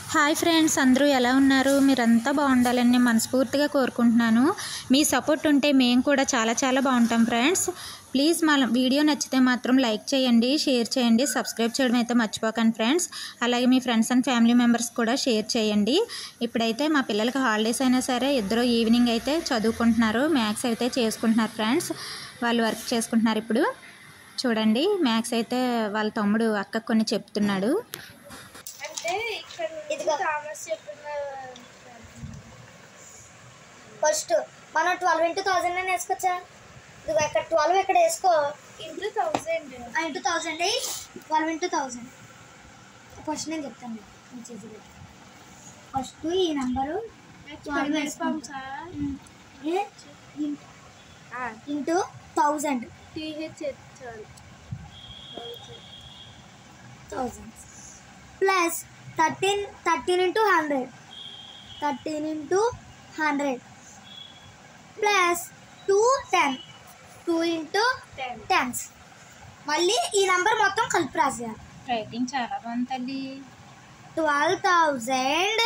Hi friends అందరూ ఎలా ఉన్నారు మీరంతా బాగుండాలని నేను మనస్ఫూర్తిగా కోరుకుంటున్నాను మీ సపోర్ట్ ఉంటే మేము కూడా చాలా చాలా బాగుంటాం ఫ్రెండ్స్ ప్లీజ్ మా వీడియో నచ్చితే మాత్రం లైక్ చేయండి షేర్ చేయండి సబ్స్క్రైబ్ చేయడం అయితే మర్చిపోకండి ఫ్రెండ్స్ అలాగే మీ ఫ్రెండ్స్ అండ్ ఫ్యామిలీ మెంబర్స్ కూడా షేర్ చేయండి ఇప్పుడైతే మా పిల్లలకి హాలిడేస్ అయినా సరే ఇద్దరు ఈవినింగ్ అయితే చదువుకుంటున్నారు మ్యాథ్స్ అయితే చేసుకుంటున్నారు ఫ్రెండ్స్ వాళ్ళు వర్క్ చేసుకుంటున్నారు ఇప్పుడు చూడండి మ్యాథ్స్ అయితే వాళ్ళ తమ్ముడు అక్క కొన్ని చెప్తున్నాడు అంటే ఇక్కడ ఇదిగో. కామర్స్ చెప్పిన ఫస్ట్ మనం ట్వెల్వ్ ఇంటూ థౌజండ్ అని వేసుకోవచ్చా ఇదిగో ఇక్కడ ట్వెల్వ్ ఇక్కడ వేసుకో ఇంటూ థౌసండ్ ఇంటూ థౌజండ్ అయ్యి ట్వెల్వ్ ఇంటూ థౌజండ్ ఫస్ట్ నేను చెప్తాను నేను చేసి ఫస్ట్ ఈ నెంబరు ట్వెల్వ్ వేసుకుంటా ఇంటూ థౌజండ్ టీహెచ్ ఎత్తాలి thousand plus thirteen thirteen into hundred thirteen into hundred plus two ten two into ten tens మళ్ళీ ఈ నెంబర్ మొత్తం కలిపి రాసేయాలి రైటింగ్ చాలా బాగుంది తల్లి twelve thousand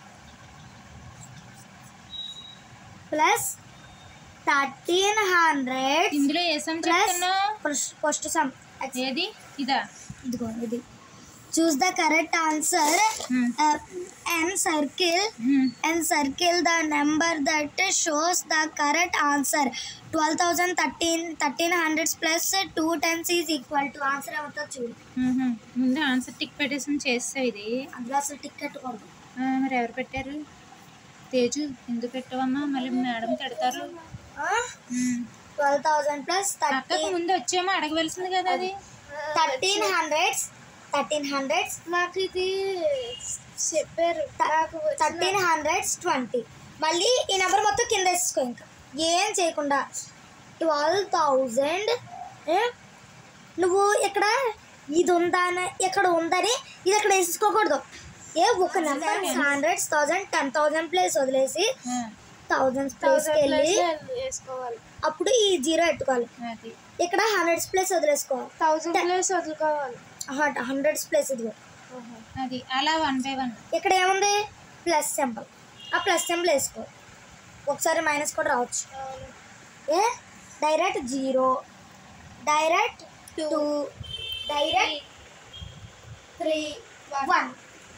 plus thirteen hundred ఇందులో ఏ సమ్ ప్లస్ చెప్తున్నావు ఫస్ట్ సమ్ ఏది ఇదా ఇదిగో ఇది choose the correct answer Hmm. And circle Hmm. and circle the number that shows the correct answer 12013 1300 plus 2 tens is equal to answer అవుతుంది చూడు మ్మ్హ. ముందు ఆన్సర్ టిక్ పెట్టేసి చేస్తావు ఇది అందులో అసలు టికెట్ కొడదు ఆ, మరి ఎవరు పెట్టారు తేజు ఎందుకు పెట్టావమ్మా మళ్ళీ మేడం తిడతారు మ్మ్. ట్వెల్వ్ థౌజండ్ ప్లస్ అక్కకు థర్టీన్ ముందు వచ్చేమో అడగవలసింది కదా అది థర్టీన్ హండ్రెడ్స్ థర్టీన్ హండ్రెడ్స్ మాకు ఇది చెప్పారు నాకు వచ్చిన- థర్టీన్ హండ్రెడ్స్ ట్వంటీ మళ్ళీ ఈ నెంబర్ మొత్తం కింద వేసుకో ఇంకా ఏం చేయకుండా ట్వెల్వ్ థౌజండ్ నువ్వు ఇక్కడ ఇది ఉందా అని ఇక్కడ ఉందని ఇది ఇక్కడ వేసుకోకూడదు ఏ ఒక number hundreds thousand ten thousand place వదిలేసి ఆ, థౌజండ్స్ ప్లేస్కి థౌసండ్ వెళ్ళి ప్లస్ వేసుకోవాలి అప్పుడు ఈ జీరో పెట్టుకోవాలి అది ఇక్కడ హండ్రెడ్స్ ప్లేస్ వదిలేసుకోవాలి థౌసండ్ ప్లస్ వదులుకోవాలి హండ్రెడ్స్ ప్లేస్ ఇదిగో అది అలా వన్ బై వన్ ఇక్కడ ఏముంది ప్లస్ సింబల్ ఆ ప్లస్ సింబల్ వేసుకో ఒకసారి మైనస్ కూడా రావచ్చు ఏ direct zero direct two direct three one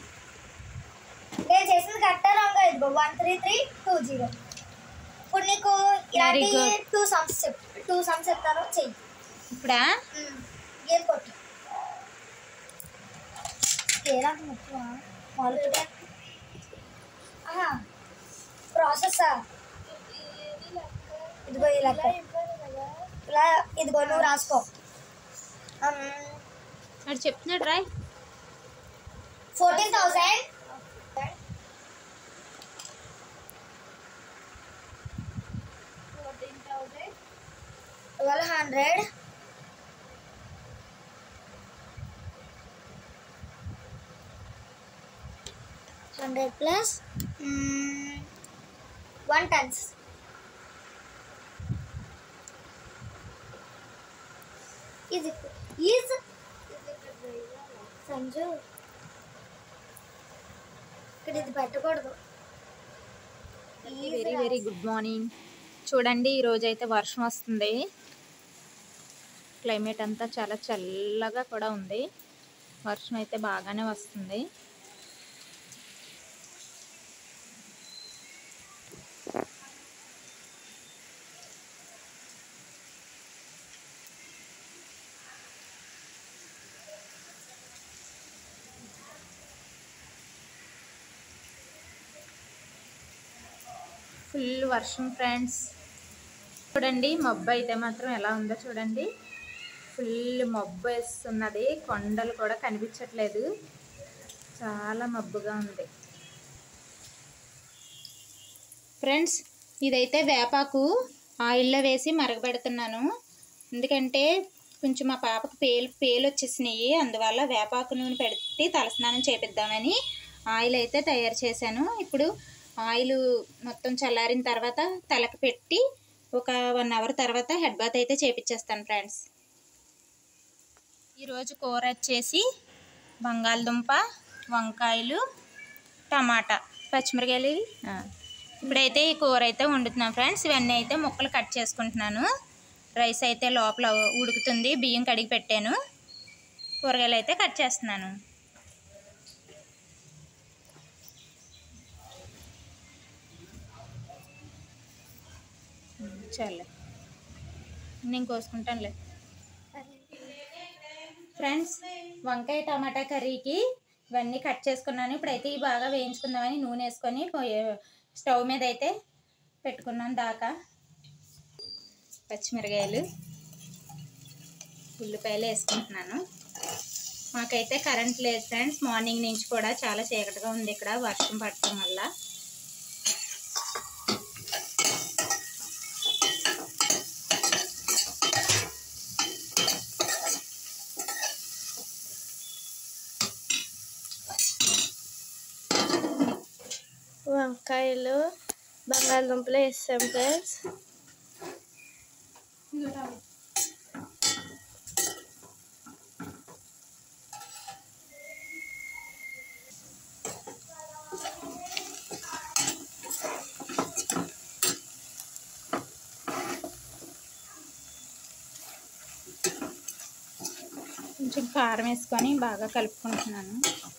నేను చేసింది కరెక్టా రాంగ్ ఇదిగో one three three two zero ఇప్పుడు నీకు ఇలాంటి Very good. టూ సమ్స్ చెప్ టూ సమ్స్ చెప్తాను చెయ్యి ఇప్పుడా ఏం కొట్టు ఏరా ముఖ్య మొదలుగా ప్రాసెస్ ఇదిగో ఈ లెక్క ఇలా ఇదిగో నువ్వు రాసుకో వాడు చెప్తున్నాడు రాయ్ fourteen thousand fourteen thousand twelve hundred hundred plus one tens ఇది ఈజ్ సంజు ఇక్కడ ఇది పెట్టకూడదు వెరీ వెరీ గుడ్ మార్నింగ్ చూడండి ఈరోజు అయితే వర్షం వస్తుంది క్లైమేట్ అంతా చాలా చల్లగా కూడా ఉంది వర్షం అయితే బాగానే వస్తుంది ఫుల్ వర్షం ఫ్రెండ్స్ చూడండి మబ్బు అయితే మాత్రం ఎలా ఉందో చూడండి ఫుల్ మబ్బు వేస్తున్నది కొండలు కూడా కనిపించట్లేదు చాలా మబ్బుగా ఉంది ఫ్రెండ్స్ ఇదైతే వేపాకు ఆయిల్లో వేసి మరగబెడుతున్నాను ఎందుకంటే కొంచెం మా పాపకు పేలు పేలు వచ్చేసినాయి అందువల్ల వేపాకు నూనె పెట్టి తలస్నానం చేపిద్దామని ఆయిల్ అయితే తయారు చేశాను ఇప్పుడు ఆయిల్ మొత్తం చల్లారిన తర్వాత తలకు పెట్టి ఒక వన్ అవర్ తర్వాత హెడ్ బాత్ అయితే చేపించేస్తాను ఫ్రెండ్స్ ఈరోజు కూర వచ్చేసి బంగాళదుంప వంకాయలు టమాటా పచ్చిమిరకాయలు ఇవి? ఆ. ఇప్పుడైతే ఈ కూర అయితే వండుతున్నాను ఫ్రెండ్స్ ఇవన్నీ అయితే ముక్కలు కట్ చేసుకుంటున్నాను రైస్ అయితే లోపల ఉడుకుతుంది బియ్యం కడిగి పెట్టాను కూరగాయలు అయితే కట్ చేస్తున్నాను చాలే నేను కోసుకుంటానులే ఫ్రెండ్స్ వంకాయ టమాటా కర్రీకి ఇవన్నీ కట్ చేసుకున్నాను ఇప్పుడైతే ఇవి బాగా వేయించుకుందామని నూనె వేసుకొని పోయే- స్టవ్ మీద అయితే పెట్టుకున్నాను దాకా పచ్చిమిరకాయలు ఉల్లిపాయలు వేసుకుంటున్నాను మాకైతే కరెంట్ లేదు ఫ్రెండ్స్ మార్నింగ్ నుంచి కూడా చాలా చీకటిగా ఉంది ఇక్కడ వర్షం పడటం వల్ల వంకాయలు బంగాళదుంపలు వేస్తాం ఫ్రెండ్స్ కొంచెం కారం వేసుకొని బాగా కలుపుకుంటున్నాను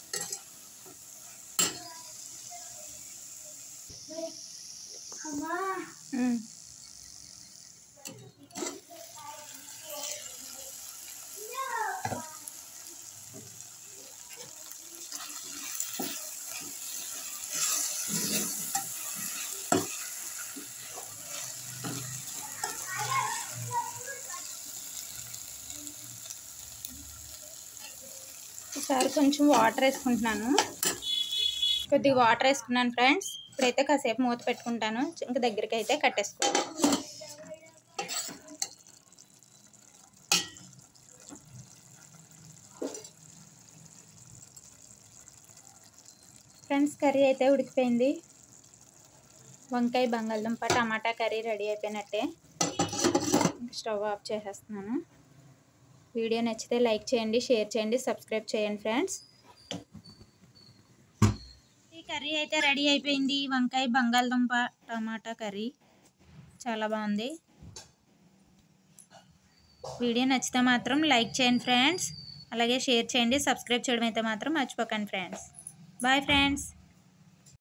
ఉమ్. ఈసారి కొంచెం వాటర్ వేసుకుంటున్నాను కొద్దిగా వాటర్ వేసుకున్నాను ఫ్రెండ్స్ ఇప్పుడైతే కాసేపు మూత పెట్టుకుంటాను ఇంకా దగ్గరికి అయితే కట్టేసుకుంటాను ఫ్రెండ్స్ కర్రీ అయితే ఉడికిపోయింది వంకాయ బంగాళదుంప టమాటా కర్రీ రెడీ అయిపోయినట్టే ఇంక స్టవ్ ఆఫ్ చేసేస్తున్నాను వీడియో నచ్చితే లైక్ చేయండి షేర్ చేయండి సబ్స్క్రైబ్ చేయండి ఫ్రెండ్స్ ఈ కర్రీ అయితే రెడీ అయిపోయింది వంకాయ బంగాళదుంప టమాటా కర్రీ చాలా బాగుంది వీడియో నచ్చితే మాత్రం లైక్ చేయండి ఫ్రెండ్స్ అలాగే షేర్ చేయండి సబ్స్క్రైబ్ చేయడం అయితే మాత్రం మర్చిపోకండి ఫ్రెండ్స్ బాయ్ ఫ్రెండ్స్